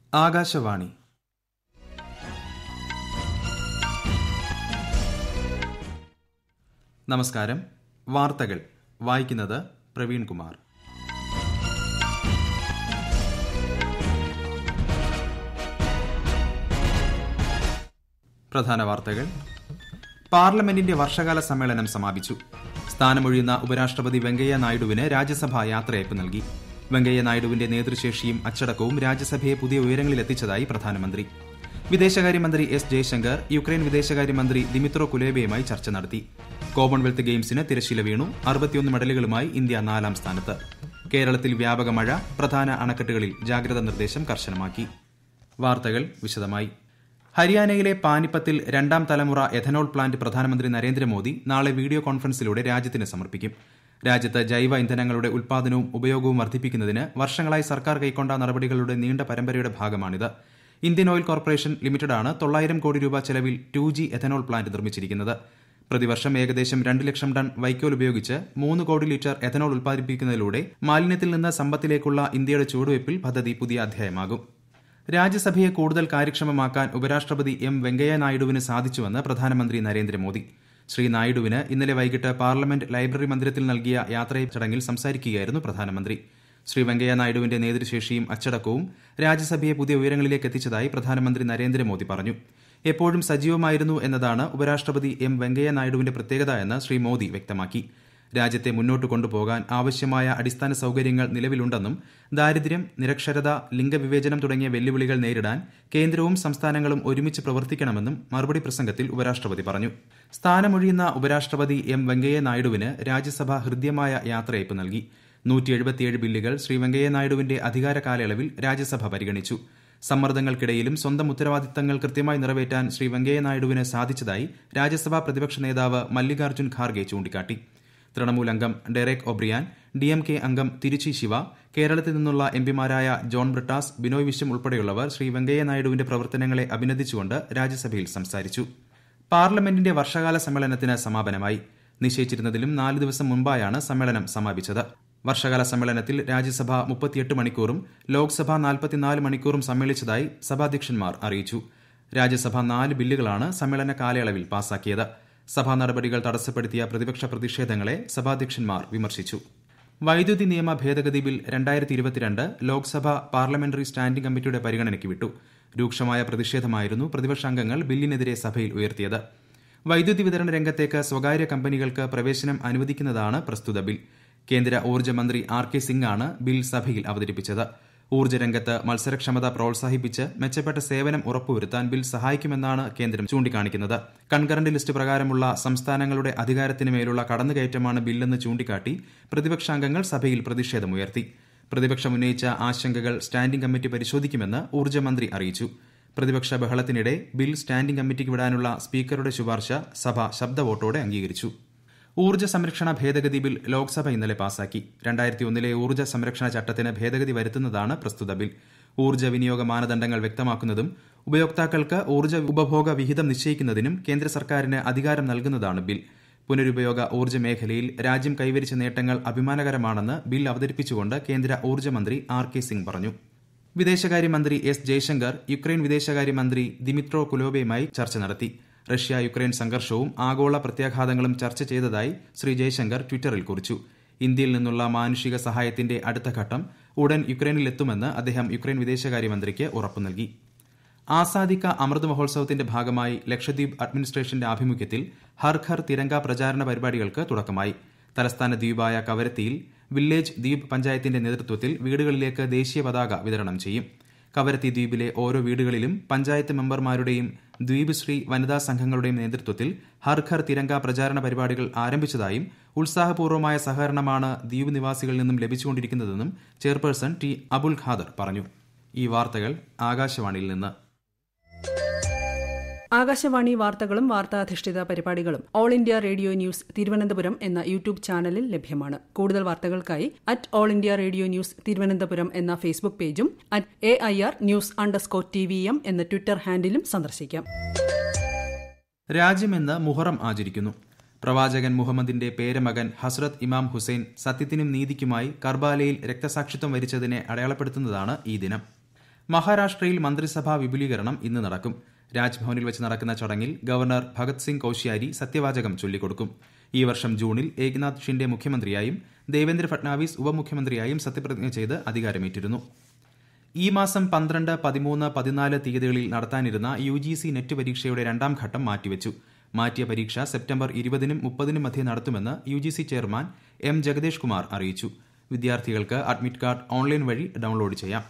ആകാശവാണി നമസ്കാരം വാർത്തകൾ വായിക്കുന്നത് പ്രവീൺ കുമാർ പ്രധാന വാർത്തകൾ പാർലമെന്റിന്റെ വർഷകാല സമ്മേളനം സമാപിച്ചു സ്ഥാനമൊഴിയുന്ന ഉപരാഷ്ട്രപതി വെങ്കയ്യ നായിഡുവിന് രാജ്യസഭ യാത്രയയപ്പ് നൽകി വെങ്കയ്യ നായിഡുവിന്റെ നേതൃശേഷിയും അച്ചടക്കവും രാജ്യസഭയെ പുതിയ ഉയരങ്ങളിലെത്തിച്ചതായി പ്രധാനമന്ത്രി വിദേശകാര്യമന്ത്രി എസ് ജയശങ്കർ യുക്രൈൻ വിദേശകാര്യമന്ത്രി ദിമിത്രോ കുലേബയുമായി ചർച്ച നടത്തി കോമൺവെൽത്ത് ഗെയിംസിന് തിരശ്ശീല വീണു അറുപത്തിയൊന്ന് മെഡലുകളുമായി ഇന്ത്യ നാലാം സ്ഥാനത്ത് കേരളത്തിൽ വ്യാപക മഴ പ്രധാന അണക്കെട്ടുകളിൽ ജാഗ്രതാ നിർദ്ദേശം കർശനമാക്കി വാർത്തകൾ വിശദമായി ഹരിയാനയിലെ പാനിപ്പത്തിൽ രണ്ടാം തലമുറ എഥനോൾ പ്ലാന്റ് പ്രധാനമന്ത്രി നരേന്ദ്രമോദി നാളെ വീഡിയോ കോൺഫറൻസിലൂടെ രാജ്യത്തിന് സമർപ്പിക്കും രാജ്യത്ത് ജൈവ ഇന്ധനങ്ങളുടെ ഉൽപാദനവും ഉപയോഗവും വർദ്ധിപ്പിക്കുന്നതിന് വർഷങ്ങളായി സർക്കാർ കൈക്കൊണ്ട നടപടികളുടെ നീണ്ട പരമ്പരയുടെ ഭാഗമാണിത് ഇന്ത്യൻ ഓയിൽ കോർപ്പറേഷൻ ലിമിറ്റഡാണ് തൊള്ളായിരം കോടി രൂപ ചെലവിൽ ടു ജി എഥനോൾ പ്ലാന്റ് നിർമ്മിച്ചിരിക്കുന്നത് പ്രതിവർഷം ഏകദേശം രണ്ട് ലക്ഷം ടൺ വൈക്കോൽ ഉപയോഗിച്ച് മൂന്ന് കോടി ലിറ്റർ എഥനോൾ ഉൽപ്പാദിപ്പിക്കുന്നതിലൂടെ മാലിന്യത്തിൽ നിന്ന് സമ്പത്തിലേക്കുള്ള ഇന്ത്യയുടെ ചുവടുവയ്പിൽ പദ്ധതി പുതിയ അധ്യായമാകും രാജ്യസഭയെ കൂടുതൽ കാര്യക്ഷമമാക്കാൻ ഉപരാഷ്ട്രപതി എം വെങ്കയ്യ നായിഡുവിന് സാധിച്ചുവെന്ന് പ്രധാനമന്ത്രി നരേന്ദ്രമോദി ശ്രീ നായിഡുവിന് ഇന്നലെ വൈകിട്ട് പാർലമെന്റ് ലൈബ്രറി മന്ദിരത്തിൽ നൽകിയ യാത്രയപ്പ് ചടങ്ങിൽ സംസാരിക്കുകയായിരുന്നു പ്രധാനമന്ത്രി ശ്രീ വെങ്കയ്യ നായിഡുവിന്റെ നേതൃശേഷിയും അച്ചടക്കവും രാജ്യസഭയെ പുതിയ ഉയരങ്ങളിലേക്ക് എത്തിച്ചതായി പ്രധാനമന്ത്രി നരേന്ദ്രമോദി പറഞ്ഞു എപ്പോഴും സജീവമായിരുന്നു എന്നതാണ് ഉപരാഷ്ട്രപതി എം വെങ്കയ്യ നായിഡുവിന്റെ പ്രത്യേകത എന്ന് ശ്രീ മോദി വ്യക്തമാക്കി രാജ്യത്തെ മുന്നോട്ട് കൊണ്ടുപോകാൻ ആവശ്യമായ അടിസ്ഥാന സൌകര്യങ്ങൾ നിലവിലുണ്ടെന്നും ദാരിദ്ര്യം നിരക്ഷരത ലിംഗവിവേചനം തുടങ്ങിയ വെല്ലുവിളികൾ നേരിടാൻ കേന്ദ്രവും സംസ്ഥാനങ്ങളും ഒരുമിച്ച് പ്രവർത്തിക്കണമെന്നും മറുപടി പ്രസംഗത്തിൽ ഉപരാഷ്ട്രപതി പറഞ്ഞു സ്ഥാനമൊഴിയുന്ന ഉപരാഷ്ട്രപതി എം വെങ്കയ്യ നായിഡുവിന് രാജ്യസഭ ഹൃദ്യമായ യാത്രയയപ്പ് നൽകി നൂറ്റി എഴുപത്തിയേഴ് ബില്ലുകൾ ശ്രീ വെങ്കയ്യ നായിഡുവിന്റെ അധികാര കാലയളവിൽ രാജ്യസഭ പരിഗണിച്ചു സമ്മർദ്ദങ്ങൾക്കിടയിലും സ്വന്തം ഉത്തരവാദിത്തങ്ങൾ കൃത്യമായി നിറവേറ്റാൻ ശ്രീ വെങ്കയ്യ നായിഡുവിന് സാധിച്ചതായി രാജ്യസഭാ പ്രതിപക്ഷ നേതാവ് മല്ലികാർജ്ജുൻ ഖാർഗെ ചൂണ്ടിക്കാട്ടി തൃണമൂൽ അംഗം Derek O'Brien D M K അംഗം തിരുച്ചി ശിവ കേരളത്തിൽ നിന്നുള്ള എംപിമാരായ ജോൺ ബ്രിട്ടാസ് ബിനോയ് വിശ്വം ഉൾപ്പെടെയുള്ളവർ ശ്രീ വെങ്കയ്യ നായിഡുവിന്റെ പ്രവർത്തനങ്ങളെ അഭിനന്ദിച്ചുകൊണ്ട് രാജ്യസഭയിൽ സംസാരിച്ചു പാർലമെന്റിന്റെ വർഷകാല സമ്മേളനത്തിന് സമാപനമായി നിശ്ചയിച്ചിരുന്നതിലും നാല് ദിവസം മുമ്പായാണ് സമ്മേളനം സമാപിച്ചത് വർഷകാല സമ്മേളനത്തിൽ രാജ്യസഭ മുപ്പത്തിയെട്ട് മണിക്കൂറും ലോക്സഭ നാൽപ്പത്തിനാല് മണിക്കൂറും സമ്മേളിച്ചതായി സഭാധ്യക്ഷന്മാർ അറിയിച്ചു രാജ്യസഭ നാല് ബില്ലുകളാണ് സമ്മേളന കാലയളവിൽ പാസാക്കിയത് സഭാ നടപടികൾ തടസ്സപ്പെടുത്തിയ പ്രതിപക്ഷ പ്രതിഷേധങ്ങളെ സഭാധ്യക്ഷന്മാർ വിമർശിച്ചു വൈദ്യുതി നിയമ ഭേദഗതി ബിൽ രണ്ടായിരത്തി ഇരുപത്തിരണ്ട് ലോക്സഭ പാർലമെന്ററി സ്റ്റാൻഡിംഗ് കമ്മിറ്റിയുടെ പരിഗണനയ്ക്ക് വിട്ടു രൂക്ഷമായ പ്രതിഷേധമായിരുന്നു പ്രതിപക്ഷാംഗങ്ങൾ ബില്ലിനെതിരെ സഭയിൽ ഉയർത്തിയത് വൈദ്യുതി വിതരണ രംഗത്തേക്ക് സ്വകാര്യ കമ്പനികൾക്ക് പ്രവേശനം അനുവദിക്കുന്നതാണ് പ്രസ്തുത ബിൽ കേന്ദ്ര ഊർജ്ജ മന്ത്രി ആർ കെ സിംഗ് ആണ് ബിൽ സഭയിൽ അവതരിപ്പിച്ചത് ഊർജ്ജ രംഗത്ത് മത്സരക്ഷമത പ്രോത്സാഹിപ്പിച്ച് മെച്ചപ്പെട്ട സേവനം ഉറപ്പുവരുത്താൻ ബിൽ സഹായിക്കുമെന്നാണ് കേന്ദ്രം ചൂണ്ടിക്കാണിക്കുന്നത് കൺകറന്റ് ലിസ്റ്റ് പ്രകാരമുള്ള സംസ്ഥാനങ്ങളുടെ അധികാരത്തിന് മേലുള്ള കടന്നുകയറ്റമാണ് ബില്ലെന്ന് ചൂണ്ടിക്കാട്ടി പ്രതിപക്ഷാംഗങ്ങൾ സഭയിൽ പ്രതിഷേധമുയർത്തി പ്രതിപക്ഷം ഉന്നയിച്ച ആശങ്കകൾ സ്റ്റാൻഡിംഗ് കമ്മിറ്റി പരിശോധിക്കുമെന്ന് ഊർജ്ജമന്ത്രി അറിയിച്ചു പ്രതിപക്ഷ ബഹളത്തിനിടെ ബിൽ സ്റ്റാൻഡിംഗ് കമ്മിറ്റിക്ക് വിടാനുള്ള സ്പീക്കറുടെ ശുപാർശ സഭ ശബ്ദവോട്ടോടെ അംഗീകരിച്ചു ഊർജ്ജ സംരക്ഷണ ഭേദഗതി ബിൽ ലോക്സഭ ഇന്നലെ പാസാക്കി രണ്ടായിരത്തി ഒന്നിലെ ഊർജ്ജ സംരക്ഷണ ചട്ടത്തിന് ഭേദഗതി വരുത്തുന്നതാണ് പ്രസ്തുത ബിൽ ഊർജ്ജ വിനിയോഗ മാനദണ്ഡങ്ങൾ വ്യക്തമാക്കുന്നതും ഉപയോക്താക്കൾക്ക് ഊർജ്ജ ഉപഭോഗ വിഹിതം നിശ്ചയിക്കുന്നതിനും കേന്ദ്ര സർക്കാരിന് അധികാരം നൽകുന്നതാണ് ബിൽ പുനരുപയോഗ ഊർജ്ജ മേഖലയിൽ രാജ്യം കൈവരിച്ച നേട്ടങ്ങൾ അഭിമാനകരമാണെന്ന് ബിൽ അവതരിപ്പിച്ചുകൊണ്ട് കേന്ദ്ര ഊർജ്ജമന്ത്രി ആർ കെ സിംഗ് പറഞ്ഞു വിദേശകാര്യമന്ത്രി എസ് ജയശങ്കർ യുക്രൈൻ വിദേശകാര്യമന്ത്രി ദിമിത്രോ കുലോബയുമായി ചർച്ച നടത്തി റഷ്യ യുക്രൈൻ സംഘർഷവും ആഗോള പ്രത്യാഘാതങ്ങളും ചർച്ച ചെയ്തതായി ശ്രീ ജയശങ്കർ ട്വിറ്ററിൽ കുറിച്ചു ഇന്ത്യയിൽ നിന്നുള്ള മാനുഷിക സഹായത്തിന്റെ അടുത്ത ഘട്ടം ഉടൻ യുക്രൈനിലെത്തുമെന്ന് അദ്ദേഹം യുക്രൈൻ വിദേശകാര്യമന്ത്രിക്ക് ഉറപ്പു നൽകി ആസാദിക്ക അമൃത് മഹോത്സവത്തിന്റെ ഭാഗമായി ലക്ഷദ്വീപ് അഡ്മിനിസ്ട്രേഷന്റെ ആഭിമുഖ്യത്തിൽ ഹർ ഘർ തിരങ്ക പ്രചാരണ പരിപാടികൾക്ക് തുടക്കമായി തലസ്ഥാന ദ്വീപായ കവരത്തിയിൽ വില്ലേജ് ദ്വീപ് പഞ്ചായത്തിന്റെ നേതൃത്വത്തിൽ വീടുകളിലേക്ക് ദേശീയ പതാക വിതരണം ചെയ്യും കവരത്തി ദ്വീപിലെ ഓരോ വീടുകളിലും പഞ്ചായത്ത് മെമ്പർമാരുടെയും ദ്വീപ് ശ്രീ വനിതാ സംഘങ്ങളുടെയും നേതൃത്വത്തിൽ ഹർ ഘർ തിരങ്ക പ്രചാരണ പരിപാടികൾ ആരംഭിച്ചതായും ഉത്സാഹപൂർവ്വമായ സഹകരണമാണ് ദ്വീപ് നിവാസികളിൽ നിന്നും ലഭിച്ചുകൊണ്ടിരിക്കുന്നതെന്നും ചെയർപേഴ്സൺ ടി അബുൽ ഖാദർ പറഞ്ഞു ഈ വാർത്തകൾ ആകാശവാണിയിൽ നിന്ന് ആകാശവാണി വാർത്തകളും വാർത്താധിഷ്ഠിത പരിപാടികളും All India Radio news Thiruvananthapuram എന്ന യൂട്യൂബ് ചാനലിൽ ലഭ്യമാണ് കൂടുതൽ വാർത്തകൾക്കായി at All India Radio news Thiruvananthapuram എന്ന ഫേസ്ബുക്ക് പേജും at A I R news underscore T V M എന്ന ട്വിറ്റർ ഹാൻഡിലും സന്ദർശിക്കാം രാജ്യമെന്ന് മുഹറം ആചരിക്കുന്നു പ്രവാചകൻ മുഹമ്മദിന്റെ പേരമകൻ ഹസ്രത്ത് ഇമാം ഹുസൈൻ സത്യത്തിനും നീതിക്കുമായി കർബാലയിൽ രക്തസാക്ഷിത്വം വരിച്ചതിനെ അടയാളപ്പെടുത്തുന്നതാണ് ഈ ദിനം മഹാരാഷ്ട്രയിൽ മന്ത്രിസഭാ വിപുലീകരണം ഇന്ന് നടക്കും രാജ്ഭവനിൽ വെച്ച് നടക്കുന്ന ചടങ്ങിൽ ഗവർണർ ഭഗത് സിംഗ് കോശ്യാരി സത്യവാചകം ചൊല്ലിക്കൊടുക്കും ഈ വർഷം ജൂണിൽ ഏക്നാഥ് ഷിൻഡെ മുഖ്യമന്ത്രിയായും ദേവേന്ദ്ര ഫട്നാവിസ് ഉപമുഖ്യമന്ത്രിയായും സത്യപ്രതിജ്ഞ ചെയ്ത് അധികാരമേറ്റിരുന്നു ഈ മാസം പന്ത്രണ്ട് പതിമൂന്ന് പതിനാല് തീയതികളിൽ നടത്താനിരുന്ന യു ജി സി നെറ്റ് പരീക്ഷയുടെ രണ്ടാം ഘട്ടം മാറ്റിവെച്ചു മാറ്റിയ പരീക്ഷ സെപ്റ്റംബർ ഇരുപതിനും മുപ്പതിനും മധ്യേ നടത്തുമെന്ന് U G C chairman M Jagadesh Kumar അറിയിച്ചു വിദ്യാർത്ഥികൾക്ക് അഡ്മിറ്റ് കാർഡ് ഓൺലൈൻ വഴി ഡൌൺലോഡ് ചെയ്യാം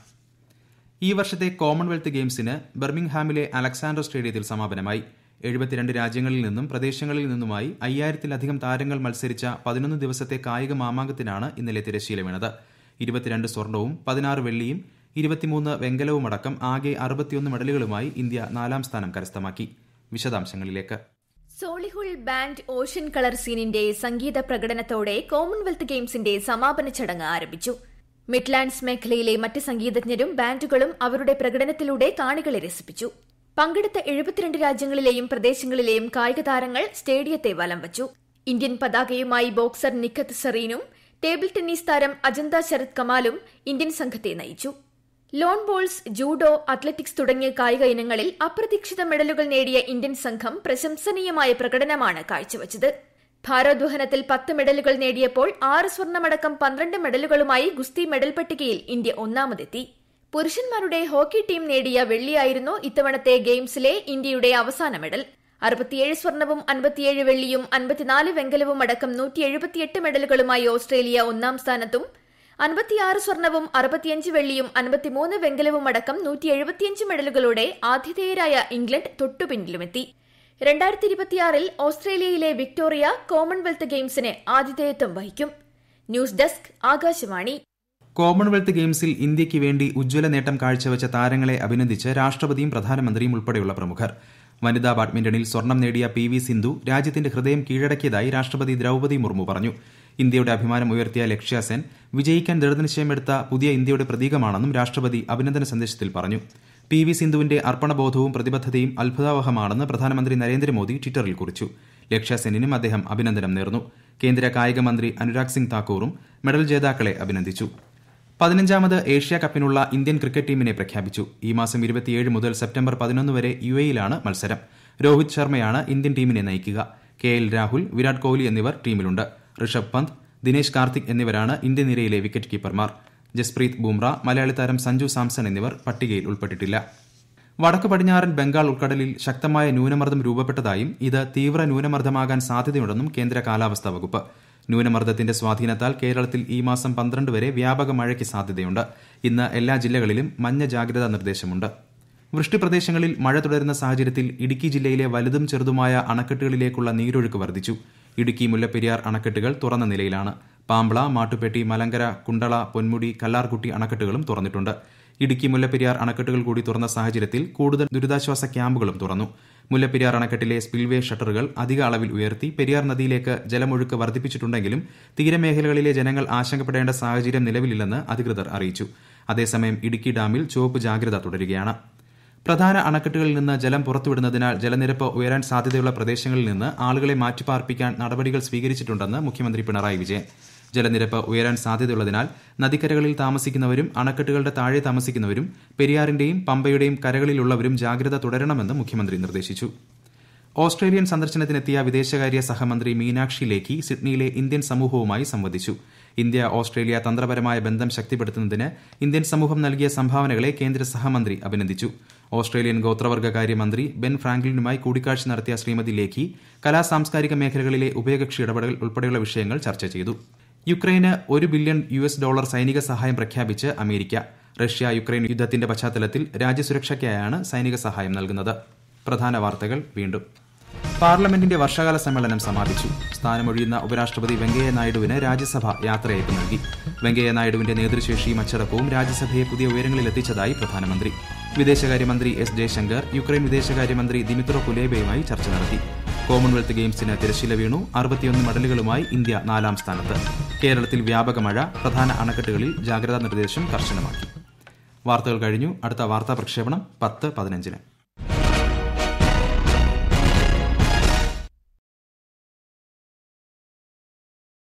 ഈ വർഷത്തെ കോമൺവെൽത്ത് ഗെയിംസിന് ബർമിംഗ്ഹാമിലെ അലക്സാണ്ടർ സ്റ്റേഡിയത്തിൽ സമാപനമായി എഴുപത്തിരണ്ട് രാജ്യങ്ങളിൽ നിന്നും പ്രദേശങ്ങളിൽ നിന്നുമായി അയ്യായിരത്തിലധികം താരങ്ങൾ മത്സരിച്ച പതിനൊന്ന് ദിവസത്തെ കായിക മാമാങ്കത്തിനാണ് ഇന്നലെ തിരശ്ശീല വീണത് ഇരുപത്തിരണ്ട് സ്വർണവും പതിനാറ് വെള്ളിയും ഇരുപത്തിമൂന്ന് വെങ്കലവുമടക്കം ആകെ അറുപത്തിയൊന്ന് മെഡലുകളുമായി ഇന്ത്യ നാലാം സ്ഥാനം കരസ്ഥമാക്കി വിശദാംശങ്ങളിലേക്ക് സോളിഹുൾ ബാൻഡ് ഓഷ്യൻ കളർ സീനിന്റെ സംഗീത പ്രകടനത്തോടെ കോമൺവെൽത്ത് ഗെയിംസിന്റെ സമാപന ചടങ്ങ് ആരംഭിച്ചു മിഡ്ലാൻഡ്സ് മേഖലയിലെ മറ്റ് സംഗീതജ്ഞരും ബാൻഡുകളും അവരുടെ പ്രകടനത്തിലൂടെ കാണികളെ രസിപ്പിച്ചു പങ്കെടുത്ത എഴുപത്തിരണ്ട് രാജ്യങ്ങളിലെയും പ്രദേശങ്ങളിലെയും കായിക താരങ്ങൾ സ്റ്റേഡിയത്തെ വലം വച്ചു ഇന്ത്യൻ പതാകയുമായി ബോക്സർ നിഖത്ത് സറീനും ടേബിൾ ടെന്നീസ് താരം അജന്ത ശരത് കമാലും ഇന്ത്യൻ സംഘത്തെ നയിച്ചു ലോൺ ബോൾസ് ജൂഡോ അത്ലറ്റിക്സ് തുടങ്ങിയ കായിക ഇനങ്ങളിൽ അപ്രതീക്ഷിത മെഡലുകൾ നേടിയ ഇന്ത്യൻ സംഘം പ്രശംസനീയമായ പ്രകടനമാണ് കാഴ്ചവച്ചത് ഭാരോദ്വഹനത്തിൽ പത്ത് മെഡലുകൾ നേടിയപ്പോൾ ആറ് സ്വർണമടക്കം പന്ത്രണ്ട് മെഡലുകളുമായി ഗുസ്തി മെഡൽ പട്ടികയിൽ ഇന്ത്യ ഒന്നാമതെത്തി പുരുഷന്മാരുടെ ഹോക്കി ടീം നേടിയ വെള്ളിയായിരുന്നു ഇത്തവണത്തെ ഗെയിംസിലെ ഇന്ത്യയുടെ അവസാന മെഡൽ അറുപത്തിയേഴ് സ്വർണവും അൻപത്തിയേഴ് വെള്ളിയും അൻപത്തിനാല് വെങ്കലവും അടക്കം നൂറ്റി എഴുപത്തിയെട്ട് മെഡലുകളുമായി ഓസ്ട്രേലിയ ഒന്നാം സ്ഥാനത്തും അൻപത്തിയാറ് സ്വർണവും അറുപത്തിയഞ്ച് വെള്ളിയും അൻപത്തിമൂന്ന് വെങ്കലവും അടക്കം നൂറ്റി എഴുപത്തിയഞ്ച് മെഡലുകളോടെ ആതിഥേയരായ ഇംഗ്ലണ്ട് തൊട്ടുപിന്നിലുമെത്തി രണ്ടായിരത്തി ഇരുപത്തിയാറിൽ ഓസ്ട്രേലിയയിലെ വിക്ടോറിയ കോമൺവെൽത്ത് ഗെയിംസിന് ആതിഥേയത്വം വഹിക്കും ന്യൂസ് ഡെസ്ക് ആകാശവാണി കോമൺവെൽത്ത് ഗെയിംസിൽ ഇന്ത്യയ്ക്ക് വേണ്ടി ഉജ്ജ്വല നേട്ടം കാഴ്ചവെച്ച താരങ്ങളെ അഭിനന്ദിച്ച് രാഷ്ട്രപതിയും പ്രധാനമന്ത്രിയും ഉൾപ്പെടെയുള്ള പ്രമുഖർ വനിതാ ബാഡ്മിന്റണിൽ സ്വർണം നേടിയ പി വി സിന്ധു രാജ്യത്തിന്റെ ഹൃദയം കീഴടക്കിയതായി രാഷ്ട്രപതി ദ്രൌപതി മുർമു പറഞ്ഞു ഇന്ത്യയുടെ അഭിമാനം ഉയർത്തിയ ലക്ഷ്യ സെൻ വിജയിക്കാൻ ദൃഢനിശ്ചയമെടുത്ത പുതിയ ഇന്ത്യയുടെ പ്രതീകമാണെന്നും രാഷ്ട്രപതി അഭിനന്ദന സന്ദേശത്തിൽ പറഞ്ഞു പി വി സിന്ധുവിന്റെ അർപ്പണബോധവും പ്രതിബദ്ധതയും അത്ഭുതാവഹമാണെന്ന് പ്രധാനമന്ത്രി നരേന്ദ്രമോദി ട്വിറ്ററിൽ കുറിച്ചു ലക്ഷ്യ സെന്നിനും അദ്ദേഹം അഭിനന്ദനം നേർന്നു കേന്ദ്ര കായിക മന്ത്രി അനുരാഗ് സിംഗ് താക്കൂറും മെഡൽ ജേതാക്കളെ അഭിനന്ദിച്ചു പതിനഞ്ചാമത് ഏഷ്യ കപ്പിനുള്ള ഇന്ത്യൻ ക്രിക്കറ്റ് ടീമിനെ പ്രഖ്യാപിച്ചു ഈ മാസം ഇരുപത്തിയേഴ് മുതൽ സെപ്റ്റംബർ പതിനൊന്ന് വരെ യു എയിലാണ് മത്സരം രോഹിത് ശർമ്മയാണ് ഇന്ത്യൻ ടീമിനെ നയിക്കുക കെ എൽ രാഹുൽ വിരാട് കോഹ്ലി എന്നിവർ ടീമിലുണ്ട് ഋഷഭ് പന്ത് ദിനേശ് കാർത്തിക് എന്നിവരാണ് ഇന്ത്യൻ നിരയിലെ വിക്കറ്റ് കീപ്പർമാർ ജസ്പ്രീത് ബുംറ മലയാളി താരം സഞ്ജു സാംസൺ എന്നിവർ പട്ടികയിൽ ഉൾപ്പെട്ടിട്ടില്ല വടക്ക് പടിഞ്ഞാറൻ ബംഗാൾ ഉൾക്കടലിൽ ശക്തമായ ന്യൂനമർദ്ദം രൂപപ്പെട്ടതായും ഇത് തീവ്ര ന്യൂനമർദ്ദമാകാൻ സാധ്യതയുണ്ടെന്നും കേന്ദ്ര കാലാവസ്ഥാ വകുപ്പ് ന്യൂനമർദ്ദത്തിന്റെ സ്വാധീനത്താൽ കേരളത്തിൽ ഈ മാസം പന്ത്രണ്ട് വരെ വ്യാപക മഴയ്ക്ക് സാധ്യതയുണ്ട് ഇന്ന് എല്ലാ ജില്ലകളിലും മഞ്ഞ ജാഗ്രതാ നിർദ്ദേശമുണ്ട് വൃഷ്ടിപ്രദേശങ്ങളിൽ മഴ തുടരുന്ന സാഹചര്യത്തിൽ ഇടുക്കി ജില്ലയിലെ വലുതും ചെറുതുമായ അണക്കെട്ടുകളിലേക്കുള്ള നീരൊഴുക്ക് വർദ്ധിച്ചു ഇടുക്കി മുല്ലപ്പെരിയാർ അണക്കെട്ടുകൾ തുറന്ന നിലയിലാണ് പാമ്പള മാട്ടുപെട്ടി മലങ്കര കുണ്ടള പൊന്മുടി കല്ലാർകുട്ടി അണക്കെട്ടുകളും തുറന്നിട്ടുണ്ട് ഇടുക്കി മുല്ലപ്പെരിയാർ അണക്കെട്ടുകൾ കൂടി തുറന്ന സാഹചര്യത്തിൽ കൂടുതൽ ദുരിതാശ്വാസ ക്യാമ്പുകളും തുറന്നു മുല്ലപ്പെരിയാർ അണക്കെട്ടിലെ സ്പിൽവേ ഷട്ടറുകൾ അധിക അളവിൽ ഉയർത്തി പെരിയാർ നദിയിലേക്ക് ജലമൊഴുക്ക് വർദ്ധിപ്പിച്ചിട്ടുണ്ടെങ്കിലും തീരമേഖലകളിലെ ജനങ്ങൾ ആശങ്കപ്പെടേണ്ട സാഹചര്യം നിലവിലില്ലെന്ന് അധികൃതർ അറിയിച്ചു അതേസമയം ഇടുക്കി ഡാമിൽ ചുവപ്പ് ജാഗ്രത തുടരുകയാണ് പ്രധാന അണക്കെട്ടുകളിൽ നിന്ന് ജലം പുറത്തുവിടുന്നതിനാൽ ജലനിരപ്പ് ഉയരാൻ സാധ്യതയുള്ള പ്രദേശങ്ങളിൽ നിന്ന് ആളുകളെ മാറ്റിപ്പാർപ്പിക്കാൻ നടപടികൾ സ്വീകരിച്ചിട്ടുണ്ടെന്ന് മുഖ്യമന്ത്രി പിണറായി വിജയൻ ജലനിരപ്പ് ഉയരാൻ സാധ്യതയുള്ളതിനാൽ നദിക്കരകളിൽ താമസിക്കുന്നവരും അണക്കെട്ടുകളുടെ താഴെ താമസിക്കുന്നവരും പെരിയാറിന്റെയും പമ്പയുടെയും കരകളിലുള്ളവരും ജാഗ്രത തുടരണമെന്ന് മുഖ്യമന്ത്രി നിർദ്ദേശിച്ചു ഓസ്ട്രേലിയൻ സന്ദർശനത്തിനെത്തിയ വിദേശകാര്യ സഹമന്ത്രി മീനാക്ഷി ലേഖി സിഡ്നിയിലെ ഇന്ത്യൻ സമൂഹവുമായി സംവദിച്ചു ഇന്ത്യ ഓസ്ട്രേലിയ തന്ത്രപരമായ ബന്ധം ശക്തിപ്പെടുത്തുന്നതിന് ഇന്ത്യൻ സമൂഹം നൽകിയ സംഭാവനകളെ കേന്ദ്ര സഹമന്ത്രി അഭിനന്ദിച്ചു ഓസ്ട്രേലിയൻ ഗോത്രവർഗ്ഗകാര്യ മന്ത്രി ബെൻ ഫ്രാങ്ക്ലിനുമായി കൂടിക്കാഴ്ച നടത്തിയ ശ്രീമതി ലേഖി കലാ സാംസ്കാരിക മേഖലകളിലെ ഉഭയകക്ഷി ഇടപെടൽ ഉൾപ്പെടെയുള്ള വിഷയങ്ങൾ ചർച്ച ചെയ്തു യുക്രൈന് ഒരു ബില്യൺ യു എസ് ഡോളർ സൈനിക സഹായം പ്രഖ്യാപിച്ച് അമേരിക്ക റഷ്യ യുക്രൈൻ യുദ്ധത്തിന്റെ പശ്ചാത്തലത്തിൽ രാജ്യസുരക്ഷയ്ക്കായാണ് സൈനിക സഹായം നൽകുന്നത് പ്രധാന വാർത്തകൾ വീണ്ടും പാർലമെന്റിന്റെ വർഷകാല സമ്മേളനം സമാപിച്ചു സ്ഥാനമൊഴിയുന്ന ഉപരാഷ്ട്രപതി വെങ്കയ്യ നായിഡുവിന് രാജ്യസഭ യാത്രയയപ്പ് നൽകി വെങ്കയ്യ നായിഡുവിന്റെ നേതൃശേഷിയും അച്ചടക്കവും രാജ്യസഭയെ പുതിയ ഉയരങ്ങളിലെത്തിച്ചതായി പ്രധാനമന്ത്രി വിദേശകാര്യമന്ത്രി എസ് ജയശങ്കർ യുക്രൈൻ വിദേശകാര്യമന്ത്രി ദിമിത്രോ കുലേബയുമായി ചർച്ച നടത്തി കോമൺവെൽത്ത് ഗെയിംസിന് തിരശ്ശീല വീണു അറുപത്തിയൊന്ന് മെഡലുകളുമായി ഇന്ത്യ നാലാം സ്ഥാനത്ത് കേരളത്തിൽ വ്യാപക മഴ പ്രധാന അണക്കെട്ടുകളിൽ ജാഗ്രതാ നിർദ്ദേശം കർശനമാക്കി വാർത്തകൾ കഴിഞ്ഞു അടുത്ത വാർത്താ പ്രക്ഷേപണം പത്ത് പതിനഞ്ചിന്